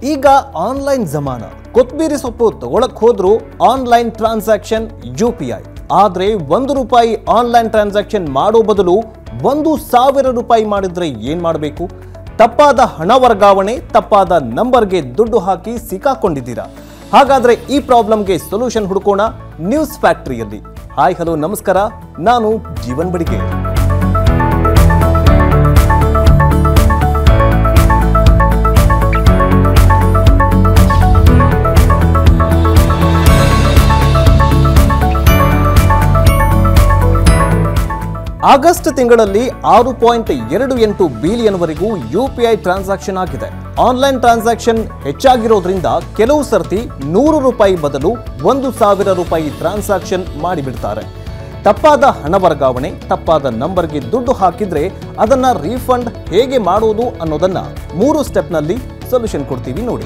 ಈಗ ಆನ್ಲೈನ್ ಜಮಾನ ಕೊತ್ಮೀರಿ ಸೊಪ್ಪು ತಗೊಳಕ್ ಹೋದ್ರು online transaction U P I ಆದ್ರೆ ಒಂದು ರೂಪಾಯಿ ಆನ್ಲೈನ್ ಟ್ರಾನ್ಸಾಕ್ಷನ್ ಮಾಡೋ ಬದಲು ಒಂದು ಸಾವಿರ ರೂಪಾಯಿ ಮಾಡಿದ್ರೆ ಏನ್ ಮಾಡಬೇಕು ತಪ್ಪಾದ ಹಣ ವರ್ಗಾವಣೆ ತಪ್ಪಾದ ನಂಬರ್ಗೆ ದುಡ್ಡು ಹಾಕಿ ಸಿಕ್ಕಾಕೊಂಡಿದ್ದೀರಾ ಹಾಗಾದ್ರೆ ಈ ಪ್ರಾಬ್ಲಮ್ಗೆ ಸೊಲ್ಯೂಷನ್ ಹುಡುಕೋಣ ನ್ಯೂಸ್ ಫ್ಯಾಕ್ಟರಿಯಲ್ಲಿ ಹಾಯ್ ಹಲೋ ನಮಸ್ಕಾರ ನಾನು ಜೀವನ್ ಬಡಿಗೆ ಆಗಸ್ಟ್ ತಿಂಗಳಲ್ಲಿ ಆರು ಪಾಯಿಂಟ್ ಎರಡು ಎಂಟು ಬಿಲಿಯನ್ವರೆಗೂ ಯು ಪಿ ಐ ಟ್ರಾನ್ಸಾಕ್ಷನ್ ಆಗಿದೆ ಆನ್ಲೈನ್ ಟ್ರಾನ್ಸಾಕ್ಷನ್ ಹೆಚ್ಚಾಗಿರೋದ್ರಿಂದ ಕೆಲವು ಸರ್ತಿ ನೂರು ರೂಪಾಯಿ ಬದಲು ಒಂದು ಸಾವಿರ ರೂಪಾಯಿ ಟ್ರಾನ್ಸಾಕ್ಷನ್ ಮಾಡಿಬಿಡ್ತಾರೆ ತಪ್ಪಾದ ಹಣ ವರ್ಗಾವಣೆ ತಪ್ಪಾದ ನಂಬರ್ಗೆ ದುಡ್ಡು ಹಾಕಿದ್ರೆ ಅದನ್ನ ರೀಫಂಡ್ ಹೇಗೆ ಮಾಡೋದು ಅನ್ನೋದನ್ನ ಮೂರು ಸ್ಟೆಪ್ನಲ್ಲಿ ಸೊಲ್ಯೂಷನ್ ಕೊಡ್ತೀವಿ ನೋಡಿ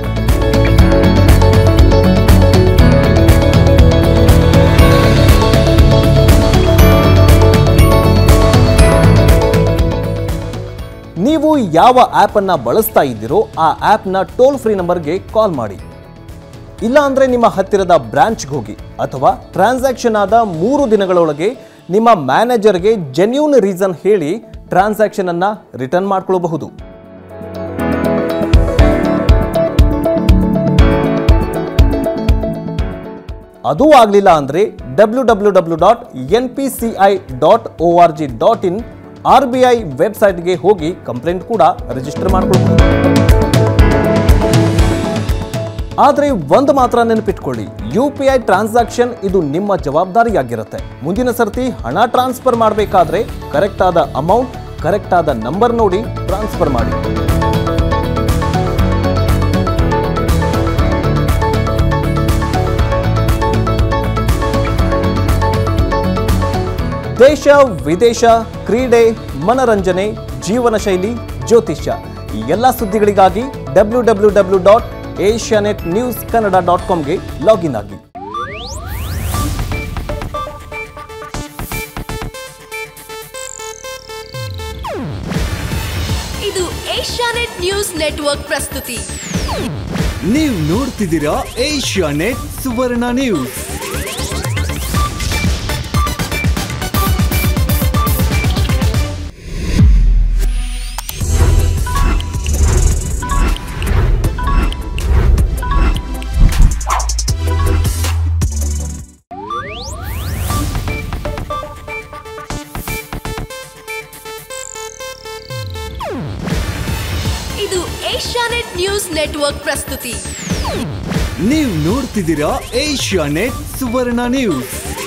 ನೀವು ಯಾವ ಆ್ಯಪನ್ನು ಬಳಸ್ತಾ ಇದ್ದೀರೋ ಆ ಆ್ಯಪ್ನ ಟೋಲ್ ಫ್ರೀ ನಂಬರ್ಗೆ ಕಾಲ್ ಮಾಡಿ ಇಲ್ಲ ಅಂದರೆ ನಿಮ್ಮ ಹತ್ತಿರದ ಬ್ರಾಂಚ್ಗೆ ಹೋಗಿ ಅಥವಾ ಟ್ರಾನ್ಸಾಕ್ಷನ್ ಆದ ಮೂರು ದಿನಗಳೊಳಗೆ ನಿಮ್ಮ ಮ್ಯಾನೇಜರ್ಗೆ ಜೆನ್ಯೂನ್ ರೀಸನ್ ಹೇಳಿ ಟ್ರಾನ್ಸಾಕ್ಷನ್ ಅನ್ನ ರಿಟರ್ನ್ ಮಾಡ್ಕೊಳ್ಬಹುದು ಅದೂ ಆಗಲಿಲ್ಲ ಅಂದರೆ W W W dot N P C I dot O R G dot in R B I ವೆಬ್ಸೈಟ್ಗೆ ಹೋಗಿ ಕಂಪ್ಲೇಂಟ್ ಕೂಡ ರಿಜಿಸ್ಟರ್ ಮಾಡ್ಕೊಳ್ಬಹುದು ಆದರೆ ಒಂದು ಮಾತ್ರ ನೆನಪಿಟ್ಕೊಳ್ಳಿ ಯು ಪಿ ಐ ಟ್ರಾನ್ಸಾಕ್ಷನ್ ಇದು ನಿಮ್ಮ ಜವಾಬ್ದಾರಿಯಾಗಿರುತ್ತೆ ಮುಂದಿನ ಸರ್ತಿ ಹಣ ಟ್ರಾನ್ಸ್ಫರ್ ಮಾಡಬೇಕಾದ್ರೆ ಕರೆಕ್ಟ್ ಆದ ಅಮೌಂಟ್ ಕರೆಕ್ಟ್ ಆದ ನಂಬರ್ ನೋಡಿ ಟ್ರಾನ್ಸ್ಫರ್ ಮಾಡಿ ದೇಶ ವಿದೇಶ ಕ್ರೀಡೆ ಮನರಂಜನೆ ಜೀವನ ಶೈಲಿ ಜ್ಯೋತಿಷ್ಯ ಈ ಎಲ್ಲ ಸುದ್ದಿಗಳಿಗಾಗಿ W W W dot Asianet news Kannada dot ಕಾಮ್ಗೆ ಲಾಗಿನ್ ಆಗಿ ಇದು ಏಷ್ಯಾನೆಟ್ ನ್ಯೂಸ್ ನೆಟ್ವರ್ಕ್ ಪ್ರಸ್ತುತಿ ನೀವು ನೋಡ್ತಿದ್ದೀರಾ ಏಷ್ಯಾ ನೆಟ್ ಸುವರ್ಣ ನ್ಯೂಸ್ ಇದು ಏಷ್ಯಾನೆಟ್ ನ್ಯೂಸ್ ನೆಟ್ವರ್ಕ್ ಪ್ರಸ್ತುತಿ ನೀವು ನೋಡ್ತಿದ್ದೀರಾ ಏಷ್ಯಾ ನೆಟ್ ಸುವರ್ಣ ನ್ಯೂಸ್